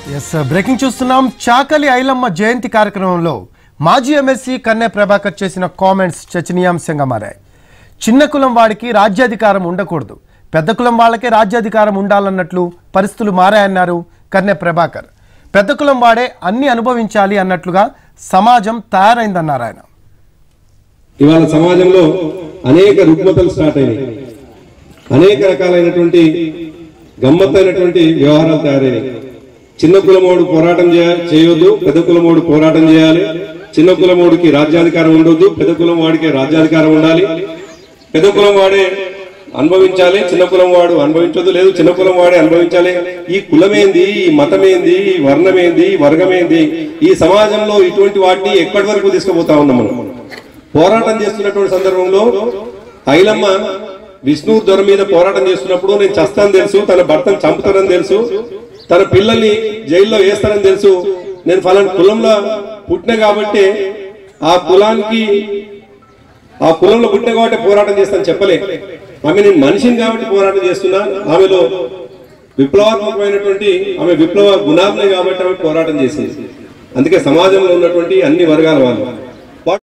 yes breaking చూస్తున్నాం చాకలి ఐలమ్మ జయంతి కార్యక్రమంలో మాజీ ఎమ్మెల్సీ కన్నె ప్రభాకర్ చేసిన కామెంట్స్ చర్చనీయాంశంగా మారాయి చిన్న కులం వాడికి రాజ్యాధికారం ఉండకూడదు పెద్ద కులం వాళ్ళకే రాజ్యాధికారం ఉండాలన్నట్లు పరిస్థితులు మారాయన్నారు కన్నె ప్రభాకర్ పెద్ద కులం వాడే అన్ని అనుభవించాలి అన్నట్లుగా సమాజం తయారైందన్నారు ఆయన ఇవాళ సమాజంలో అనేక రుగ్మతలు స్టార్ట్ అయినాయి అనేక రకాలైనటువంటి గమ్మత్తైనటువంటి వ్యవహారాలు తయారైనాయి చిన్న కులమోడు పోరాటం చేయ- చేయొద్దు పెద్ద కులమోడు పోరాటం చేయాలి చిన్న కులమోడికి రాజ్యాధికారం ఉండొద్దు పెద్ద కులం వాడికి రాజ్యాధికారం ఉండాలి పెద్ద కులం వాడే అనుభవించాలి చిన్న కులం వాడు అనుభవించొద్దు లేదు చిన్న కులం వాడే అనుభవించాలి ఈ కులమేంది ఈ మతమేంది ఈ వర్ణమేంది ఈ వర్గమేంది ఈ సమాజంలో ఇటువంటి వాటిని ఎక్కడి వరకు తీసుకుపోతా ఉన్నాం మనం పోరాటం చేస్తున్నటువంటి సందర్భంలో ఐలమ్మ విష్ణు దొర మీద పోరాటం చేస్తున్నప్పుడు నేను చస్తాను తెలుసు తన భర్తను చంపుతానని తెలుసు తన పిల్లల్ని జైల్లో వేస్తానని తెలుసు నేను ఫలానా కులంలో పుట్టిన కాబట్టి ఆ కులానికి ఆ కులంలో పుట్టిన కాబట్టి పోరాటం చేస్తాను చెప్పలే ఆమె నేను మనిషిని కాబట్టి పోరాటం చేస్తున్నా ఆమెలో విప్లవాత్మకమైనటువంటి ఆమె విప్లవ గుణాలున్నాయి కాబట్టి ఆమె పోరాటం చేసింది అందుకే సమాజంలో ఉన్నటువంటి అన్ని వర్గాల వాళ్ళు